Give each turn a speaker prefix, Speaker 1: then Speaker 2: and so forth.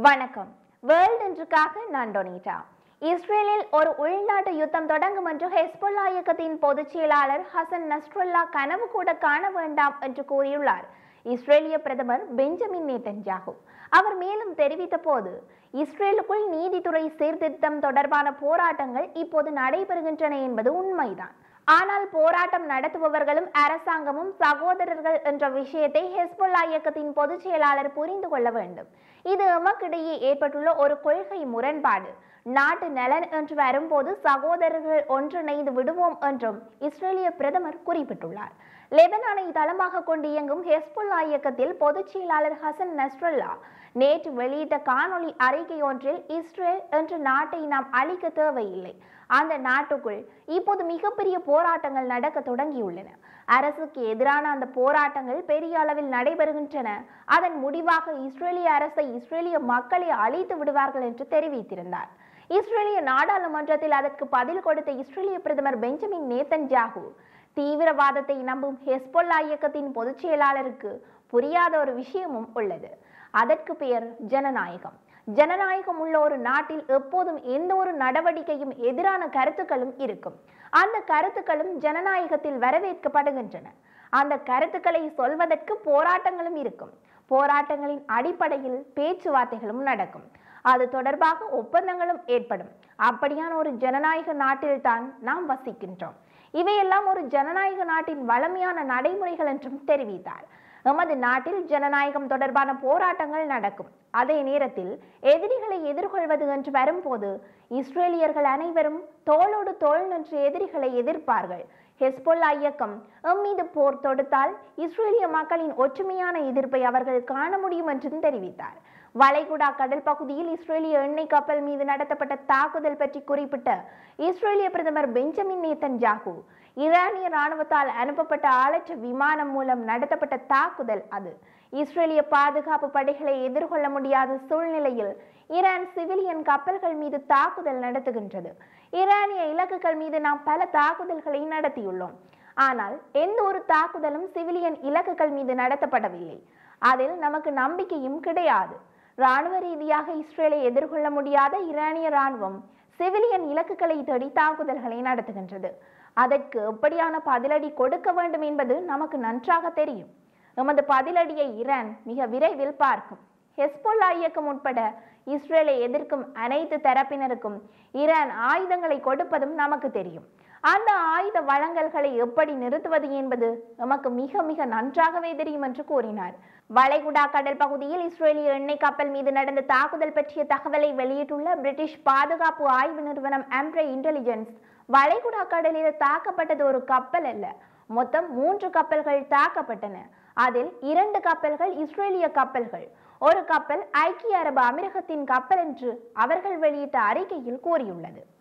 Speaker 1: வணக்கம் வேர்ல்ட் இன்றுக்காக நான் டொனிட்டா இஸ்ரேலில் ஒரு உள்நாட்டு யுத்தம் தொடங்கும் என்று ஹெஸ்புல்லா இயக்கத்தின் பொதுச் செயலாளர் ஹசன் நஸ்ருல்லா கனவு கூட காண வேண்டாம் என்று கூறியுள்ளார் இஸ்ரேலிய பிரதமர் பெஞ்சமின் நேத்தன்யாகு அவர் மேலும் தெரிவித்த போது இஸ்ரேலுக்குள் நீதித்துறை சீர்திருத்தம் தொடர்பான போராட்டங்கள் இப்போது நடைபெறுகின்றன என்பது உண்மைதான் ஆனால் போராட்டம் நடத்துபவர்களும் அரசாங்கமும் சகோதரர்கள் என்ற விஷயத்தை ஹெஸ்புல்லா இயக்கத்தின் பொதுச் செயலாளர் புரிந்து கொள்ள வேண்டும் இது எமக்கிடையே ஏற்பட்டுள்ள ஒரு கொள்கை முரண்பாடு நாட்டு நலன் என்று வரும்போது சகோதரர்கள் ஒன்றிணைந்து விடுவோம் என்றும் இஸ்ரேலிய பிரதமர் குறிப்பிட்டுள்ளார் லெபனானை தளமாக கொண்டு இயங்கும் ஹெஸ்புல்லா இயக்கத்தில் பொதுச் செயலாளர் ஹசன் நஸ்ரல்லா நேற்று வெளியிட்ட காணொளி அறிக்கை ஒன்றில் இஸ்ரேல் என்ற நாட்டை நாம் அழிக்க தேவையில்லை அந்த நாட்டுக்குள் இப்போது மிகப்பெரிய போராட்டங்கள் நடக்க தொடங்கியுள்ளன அரசுக்கு எதிரான அந்த போராட்டங்கள் பெரிய அளவில் நடைபெறுகின்றன அதன் முடிவாக இஸ்ரேலிய அரசை இஸ்ரேலிய மக்களை அழித்து விடுவார்கள் என்று தெரிவித்திருந்தார் இஸ்ரேலிய நாடாளுமன்றத்தில் அதற்கு பதில் கொடுத்த இஸ்ரேலிய பிரதமர் பெஞ்சமின் நேத்தன்யாகு தீவிரவாதத்தை நம்பும் ஹெஸ்பொல்லா இயக்கத்தின் பொதுச் செயலாளருக்கு புரியாத ஒரு விஷயமும் உள்ளது அதற்கு பெயர் ஜனநாயகம் ஜனநாயகம் உள்ள ஒரு நாட்டில் எப்போதும் எந்த ஒரு நடவடிக்கையும் எதிரான கருத்துக்களும் இருக்கும் அந்த கருத்துக்களும் ஜனநாயகத்தில் வரவேற்கப்படுகின்றன அந்த கருத்துக்களை சொல்வதற்கு போராட்டங்களும் இருக்கும் போராட்டங்களின் அடிப்படையில் பேச்சுவார்த்தைகளும் நடக்கும் அது தொடர்பாக ஒப்பந்தங்களும் ஏற்படும் அப்படியான ஒரு ஜனநாயக நாட்டில்தான் நாம் வசிக்கின்றோம் இவையெல்லாம் ஒரு ஜனநாயக நாட்டின் வளமையான நடைமுறைகள் என்றும் தெரிவித்தார் எமது நாட்டில் ஜனநாயகம் தொடர்பான போராட்டங்கள் நடக்கும் அதே நேரத்தில் எதிரிகளை எதிர்கொள்வது என்று வரும்போது இஸ்ரேலியர்கள் அனைவரும் தோளோடு தோள் நின்று எதிரிகளை எதிர்ப்பார்கள் ஹெஸ்பொல்லா இயக்கம் எம் மீது போர் தொடுத்தால் இஸ்ரேலிய மக்களின் ஒற்றுமையான எதிர்ப்பை அவர்கள் காண முடியும் என்றும் தெரிவித்தார் வளைகுடா கடல் பகுதியில் இஸ்ரேலிய எண்ணெய் கப்பல் மீது நடத்தப்பட்ட தாக்குதல் பற்றி குறிப்பிட்ட இஸ்ரேலிய பிரதமர் பெஞ்சமின் நேத்தன்யாகு ஈரானிய ராணுவத்தால் அனுப்பப்பட்ட ஆளற்ற விமானம் மூலம் நடத்தப்பட்ட தாக்குதல் அது இஸ்ரேலிய பாதுகாப்பு படைகளை எதிர்கொள்ள முடியாத சூழ்நிலையில் ஈரான் சிவிலியன் கப்பல்கள் மீது தாக்குதல் நடத்துகின்றது ஈரானிய இலக்குகள் மீது நாம் பல தாக்குதல்களை நடத்தியுள்ளோம் ஆனால் எந்த ஒரு தாக்குதலும் சிவிலியன் இலக்குகள் மீது நடத்தப்படவில்லை அதில் நமக்கு நம்பிக்கையும் கிடையாது ராணுவ ரீதியாக இஸ்ரேலை எதிர்கொள்ள முடியாத ஈரானிய ராணுவம் சிவிலியன் இலக்குகளை தேடி தாக்குதல்களை நடத்துகின்றது அதற்கு எப்படியான பதிலடி கொடுக்க வேண்டும் என்பது நமக்கு நன்றாக தெரியும் எமது பதிலடியை ஈரான் மிக விரைவில் பார்க்கும் ஹெஸ்பொல்லா இயக்கம் உட்பட இஸ்ரேலை எதிர்க்கும் அனைத்து தரப்பினருக்கும் ஈரான் ஆயுதங்களை கொடுப்பதும் நமக்கு தெரியும் அந்த ஆயுத வழங்கல்களை எப்படி நிறுத்துவது என்பது நமக்கு மிக மிக நன்றாகவே தெரியும் என்று கூறினார் வளைகுடா கடல் பகுதியில் இஸ்ரேலிய எண்ணெய் கப்பல் மீது நடந்த தாக்குதல் பற்றிய தகவலை வெளியிட்டுள்ள பிரிட்டிஷ் பாதுகாப்பு ஆய்வு நிறுவனம் அம்ப்ரே இன்டெலிஜென்ஸ் வளைகுடா கடலில் தாக்கப்பட்டது ஒரு கப்பல் அல்ல மொத்தம் மூன்று கப்பல்கள் தாக்கப்பட்டன அதில் இரண்டு கப்பல்கள் இஸ்ரேலிய கப்பல்கள் ஒரு கப்பல் ஐக்கிய அரபு அமீரகத்தின் கப்பல் என்று அவர்கள் வெளியிட்ட அறிக்கையில் கூறியுள்ளது